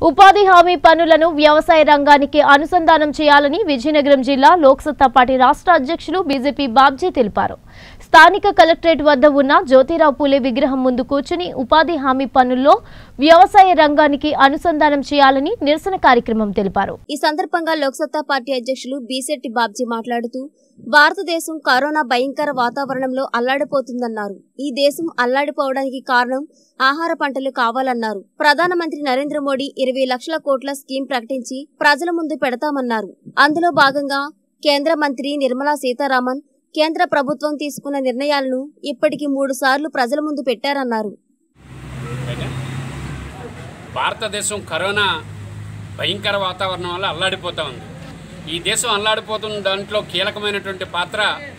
ఉపాధి హామీ పనులను వ్యవసాయ రంగానికి అనుసంధానం చేయాలని విజయనగరం జిల్లా లోక్సత్తా పార్టీ రాష్ట్ర అధ్యక్షులు బీజేపీ బాబ్జీ తెలిపారు స్థానిక కలెక్టరేట్ వద్ద ఉన్న జ్యోతిరావు పూలే విగ్రహం ముందు కూర్చుని ఉపాధి హామీ పనుల్లో వ్యవసాయ రంగానికి అనుసంధానం చేయాలని నిరసన కార్యక్రమం తెలిపారు ఈ సందర్భంగా లోక్సత్తా పార్టీ అధ్యక్షులు బీసెట్టి బాబ్జీ మాట్లాడుతూ భారతదేశం కరోనా భయంకర వాతావరణంలో అల్లాడిపోతుందన్నారు ఈ దేశం అల్లాడిపోవడానికి కారణం ఆహార పంటలు కావాలన్నారు ప్రధానమంత్రి నరేంద్ర మోడీ ఇరవై లక్షల కోట్ల స్కీమ్ ప్రకటించి ప్రజల ముందు పెడతామన్నారు అందులో భాగంగా కేంద్ర మంత్రి నిర్మలా సీతారామన్ కేంద్ర ప్రభుత్వం తీసుకున్న నిర్ణయాలను ఇప్పటికి మూడు సార్లు ప్రజల ముందు పెట్టారన్నారు అయితే భారతదేశం కరోనా భయంకర వాతావరణం వల్ల అల్లాడిపోతూ ఉంది ఈ దేశం అల్లాడిపోతున్న దాంట్లో కీలకమైనటువంటి పాత్ర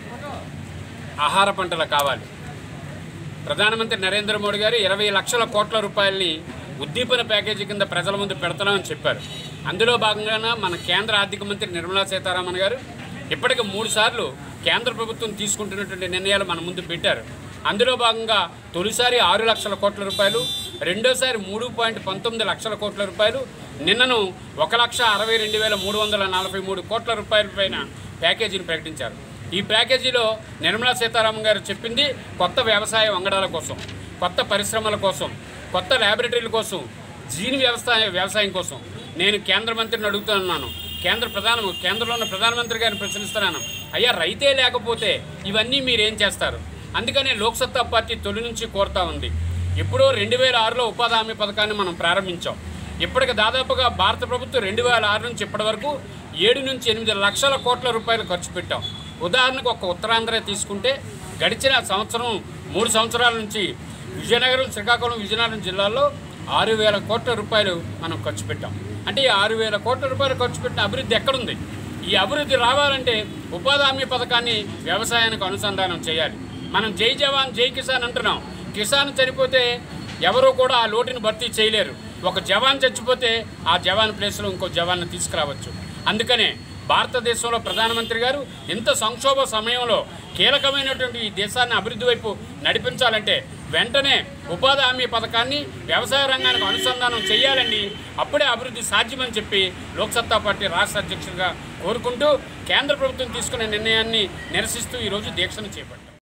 ఆహార పంటలు కావాలి ప్రధానమంత్రి నరేంద్ర మోడీ గారు ఇరవై లక్షల కోట్ల రూపాయలని ఉద్దీపన ప్యాకేజీ కింద ప్రజల ముందు పెడతామని చెప్పారు అందులో భాగంగానే మన కేంద్ర ఆర్థిక మంత్రి నిర్మలా సీతారామన్ గారు ఇప్పటికి మూడు సార్లు కేంద్ర ప్రభుత్వం తీసుకుంటున్నటువంటి నిర్ణయాలు మన ముందు పెట్టారు అందులో భాగంగా తొలిసారి ఆరు లక్షల కోట్ల రూపాయలు రెండోసారి మూడు పాయింట్ పంతొమ్మిది లక్షల కోట్ల రూపాయలు నిన్నను ఒక లక్ష అరవై రెండు వేల మూడు వందల నలభై మూడు కోట్ల రూపాయల పైన ప్యాకేజీని ప్రకటించారు ఈ ప్యాకేజీలో నిర్మలా సీతారామన్ గారు చెప్పింది కొత్త వ్యవసాయ వంగడాల కోసం కొత్త పరిశ్రమల కోసం కొత్త ల్యాబొరేటరీల కోసం జీని వ్యవసాయ వ్యవసాయం కోసం నేను కేంద్ర మంత్రిని అడుగుతున్నాను కేంద్ర ప్రధాన కేంద్రంలో ఉన్న ప్రధానమంత్రి గారిని ప్రశ్నిస్తున్నాను అయ్యా రైతే లేకపోతే ఇవన్నీ మీరు ఏం చేస్తారు అందుకనే లోక్సత్తా పార్టీ తొలి నుంచి కోరుతా ఉంది ఎప్పుడో రెండు వేల ఆరులో ఉపాధి హామీ పథకాన్ని మనం ప్రారంభించాం ఇప్పటికి దాదాపుగా భారత ప్రభుత్వం రెండు వేల ఆరు నుంచి ఇప్పటి వరకు ఏడు నుంచి ఎనిమిది లక్షల కోట్ల రూపాయలు ఖర్చు పెట్టాం ఉదాహరణకు ఒక ఉత్తరాంధ్ర తీసుకుంటే గడిచిన సంవత్సరం మూడు సంవత్సరాల నుంచి విజయనగరం శ్రీకాకుళం విజయనగరం జిల్లాల్లో ఆరు వేల కోట్ల రూపాయలు మనం ఖర్చు పెట్టాం అంటే ఈ ఆరు వేల కోట్ల రూపాయలు ఖర్చు పెట్టిన అభివృద్ధి ఎక్కడుంది ఈ అభివృద్ధి రావాలంటే ఉపాధి హామీ పథకాన్ని వ్యవసాయానికి అనుసంధానం చేయాలి మనం జై జవాన్ జై కిసాన్ అంటున్నాం కిసాన్ చనిపోతే ఎవరు కూడా ఆ లోటుని భర్తీ చేయలేరు ఒక జవాన్ చచ్చిపోతే ఆ జవాన్ ప్లేస్లో ఇంకో జవాన్ని తీసుకురావచ్చు అందుకనే భారతదేశంలో ప్రధానమంత్రి గారు ఇంత సంక్షోభ సమయంలో కీలకమైనటువంటి ఈ దేశాన్ని అభివృద్ధి వైపు నడిపించాలంటే వెంటనే ఉపాధి హామీ పథకాన్ని వ్యవసాయ రంగానికి అనుసంధానం చేయాలండి అప్పుడే అభివృద్ధి సాధ్యమని చెప్పి లోక్సత్తా పార్టీ రాష్ట్ర అధ్యక్షుడిగా కోరుకుంటూ కేంద్ర ప్రభుత్వం తీసుకున్న నిర్ణయాన్ని నిరసిస్తూ ఈరోజు దీక్షను చేపట్టారు